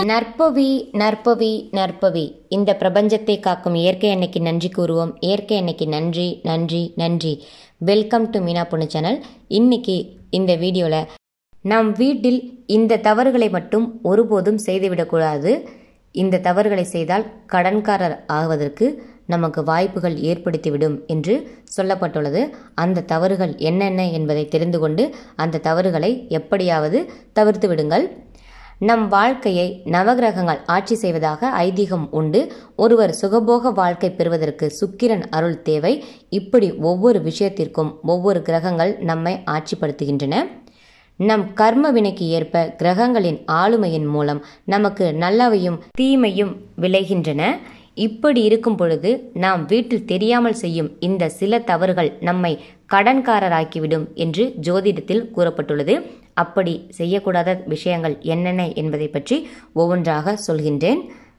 நற்பவி நற்பவி நற்பவி இந்த பிரபஞ்சத்தை காக்கும் இயற்கை அன்னைக்கு நன்றி கூறுவோம் இயற்கை அன்னைக்கு நன்றி நன்றி நன்றி வெல்கம் டு மீனா பொண்ணு சேனல் இன்னைக்கு இந்த வீடியோவில் நம் வீட்டில் இந்த தவறுகளை மட்டும் ஒருபோதும் செய்துவிடக்கூடாது இந்த தவறுகளை செய்தால் கடன்காரர் ஆவதற்கு நமக்கு வாய்ப்புகள் ஏற்படுத்திவிடும் என்று சொல்லப்பட்டுள்ளது அந்த தவறுகள் என்னென்ன என்பதை தெரிந்து கொண்டு அந்த தவறுகளை எப்படியாவது தவிர்த்து விடுங்கள் நம் வாழ்க்கையை நவகிரகங்கள் ஆட்சி செய்வதாக ஐதீகம் உண்டு ஒருவர் சுகபோக வாழ்க்கை பெறுவதற்கு சுக்கிரன் அருள் தேவை இப்படி ஒவ்வொரு விஷயத்திற்கும் ஒவ்வொரு கிரகங்கள் நம்மை ஆட்சிப்படுத்துகின்றன நம் கர்ம வினைக்கு ஏற்ப கிரகங்களின் ஆளுமையின் மூலம் நமக்கு நல்லவையும் தீமையும் விளைகின்றன இப்படி இருக்கும் பொழுது நாம் வீட்டில் தெரியாமல் செய்யும் இந்த சில தவறுகள் நம்மை கடன்காரராக்கிவிடும் என்று ஜோதிடத்தில் கூறப்பட்டுள்ளது அப்படி செய்யக்கூடாத விஷயங்கள் என்னென்ன என்பதை பற்றி ஒவ்வொன்றாக சொல்கின்றேன்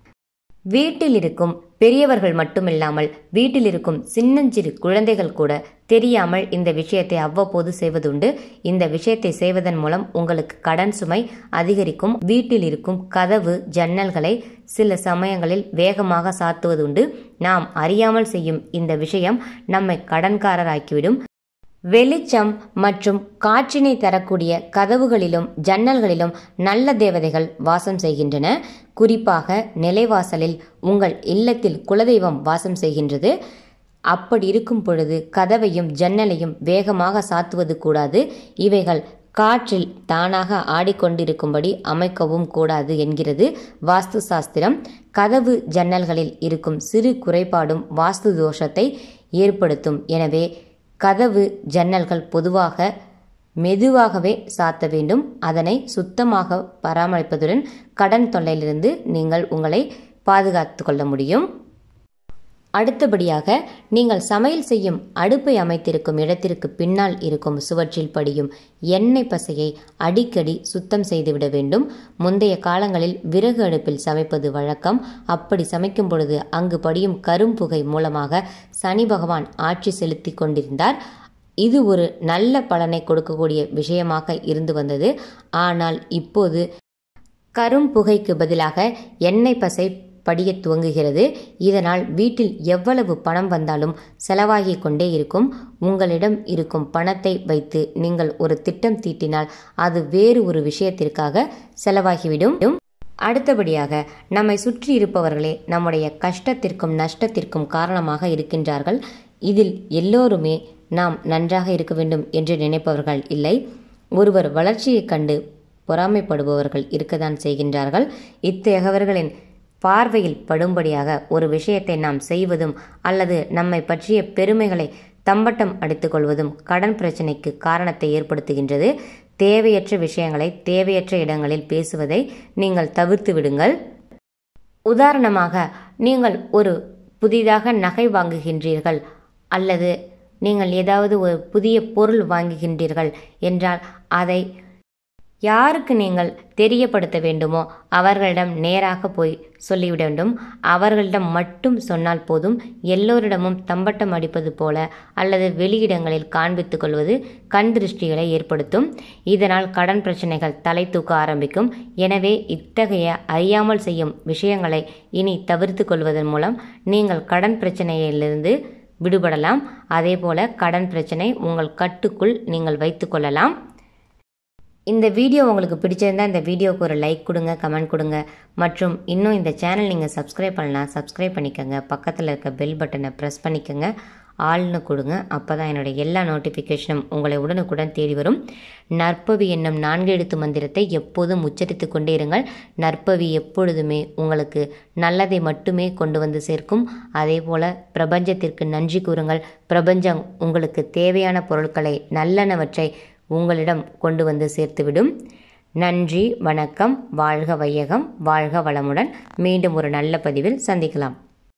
வீட்டில் இருக்கும் பெரியவர்கள் மட்டுமில்லாமல் வீட்டில் இருக்கும் சின்னஞ்சிறு குழந்தைகள் கூட தெரியாமல் இந்த விஷயத்தை அவ்வப்போது செய்வதுண்டு இந்த விஷயத்தை செய்வதன் மூலம் உங்களுக்கு கடன் சுமை அதிகரிக்கும் வீட்டில் இருக்கும் கதவு ஜன்னல்களை சில சமயங்களில் வேகமாக சாத்துவதுண்டு நாம் அறியாமல் செய்யும் இந்த விஷயம் நம்மை கடன்காரராக்கிவிடும் வெளிச்சம் மற்றும் காற்றினை தரக்கூடிய கதவுகளிலும் ஜன்னல்களிலும் நல்ல தேவதைகள் வாசம் செய்கின்றன குறிப்பாக நிலைவாசலில் உங்கள் இல்லத்தில் குலதெய்வம் வாசம் செய்கின்றது அப்படி இருக்கும் பொழுது கதவையும் ஜன்னலையும் வேகமாக சாத்துவது கூடாது இவைகள் காற்றில் தானாக ஆடிக்கொண்டிருக்கும்படி அமைக்கவும் கூடாது என்கிறது வாஸ்து சாஸ்திரம் கதவு ஜன்னல்களில் இருக்கும் சிறு குறைபாடும் வாஸ்து தோஷத்தை ஏற்படுத்தும் எனவே கதவு ஜன்னல்கள் பொதுவாக மெதுவாகவே சாத்த வேண்டும் அதனை சுத்தமாக பராமரிப்பதுடன் கடன் தொல்லையிலிருந்து நீங்கள் உங்களை பாதுகாத்து கொள்ள முடியும் அடுத்தபடியாக நீங்கள் சமையல் செய்யும் அடுப்பை அமைத்திருக்கும் இடத்திற்கு பின்னால் இருக்கும் சுவற்றில் படியும் எண்ணெய் பசையை அடிக்கடி சுத்தம் செய்துவிட வேண்டும் முந்தைய காலங்களில் விறகு அடுப்பில் சமைப்பது வழக்கம் அப்படி சமைக்கும் பொழுது அங்கு படியும் கரும்புகை மூலமாக சனி பகவான் ஆட்சி செலுத்தி கொண்டிருந்தார் இது ஒரு நல்ல பலனை கொடுக்கக்கூடிய விஷயமாக இருந்து வந்தது ஆனால் இப்போது கரும்புகைக்கு பதிலாக எண்ணெய் பசை படிய துவங்குகிறது இதனால் வீட்டில் எவ்வளவு பணம் வந்தாலும் செலவாகிக் கொண்டே இருக்கும் உங்களிடம் இருக்கும் பணத்தை வைத்து நீங்கள் ஒரு திட்டம் தீட்டினால் அது வேறு ஒரு விஷயத்திற்காக செலவாகிவிடும் அடுத்தபடியாக நம்மை சுற்றி இருப்பவர்களே நம்முடைய கஷ்டத்திற்கும் நஷ்டத்திற்கும் காரணமாக இருக்கின்றார்கள் இதில் எல்லோருமே நாம் நன்றாக இருக்க வேண்டும் என்று நினைப்பவர்கள் இல்லை ஒருவர் வளர்ச்சியைக் கண்டு பொறாமைப்படுபவர்கள் இருக்கத்தான் செய்கின்றார்கள் இத்தகையவர்களின் பார்வையில் படும்படியாக ஒரு விஷயத்தை நாம் செய்வதும் அல்லது நம்மை பற்றிய பெருமைகளை தம்பட்டம் அடித்துக்கொள்வதும் கடன் பிரச்சனைக்கு காரணத்தை ஏற்படுத்துகின்றது தேவையற்ற விஷயங்களை தேவையற்ற இடங்களில் பேசுவதை நீங்கள் தவிர்த்து விடுங்கள் உதாரணமாக நீங்கள் ஒரு புதிதாக நகை வாங்குகின்றீர்கள் அல்லது நீங்கள் ஏதாவது ஒரு புதிய பொருள் வாங்குகின்றீர்கள் என்றால் அதை யாருக்கு நீங்கள் தெரியப்படுத்த வேண்டுமோ அவர்களிடம் நேராக போய் சொல்லிவிட வேண்டும் அவர்களிடம் மட்டும் சொன்னால் போதும் எல்லோரிடமும் தம்பட்டம் அடிப்பது போல அல்லது வெளியிடங்களில் காண்பித்துக் கொள்வது கண் திருஷ்டிகளை ஏற்படுத்தும் இதனால் கடன் பிரச்சனைகள் தலை தூக்க ஆரம்பிக்கும் எனவே இத்தகைய அறியாமல் செய்யும் விஷயங்களை இனி தவிர்த்து கொள்வதன் மூலம் நீங்கள் கடன் பிரச்சனையிலிருந்து விடுபடலாம் அதேபோல கடன் பிரச்சனை உங்கள் கட்டுக்குள் நீங்கள் வைத்து கொள்ளலாம் இந்த வீடியோ உங்களுக்கு பிடிச்சிருந்தா இந்த வீடியோவுக்கு ஒரு லைக் கொடுங்க கமெண்ட் கொடுங்க மற்றும் இன்னும் இந்த சேனல் நீங்கள் சப்ஸ்கிரைப் பண்ணலாம் சப்ஸ்கிரைப் பண்ணிக்கோங்க பக்கத்தில் இருக்க பெல் பட்டனை ப்ரெஸ் பண்ணிக்கோங்க ஆள்னு கொடுங்க அப்போ தான் என்னுடைய எல்லா நோட்டிஃபிகேஷனும் உங்களை உடனுக்குடன் தேடி வரும் நற்பவி என்னும் நான்கு எழுத்து மந்திரத்தை எப்போதும் உச்சரித்து கொண்டே இருங்கள் நற்பவி எப்பொழுதுமே உங்களுக்கு நல்லதை மட்டுமே கொண்டு வந்து சேர்க்கும் அதே போல் பிரபஞ்சத்திற்கு நன்றி கூறுங்கள் பிரபஞ்சம் உங்களுக்கு தேவையான பொருட்களை நல்லனவற்றை உங்களிடம் கொண்டு வந்து சேர்த்துவிடும் நன்றி வணக்கம் வாழ்க வையகம் வாழ்க வளமுடன் மீண்டும் ஒரு நல்ல பதிவில் சந்திக்கலாம்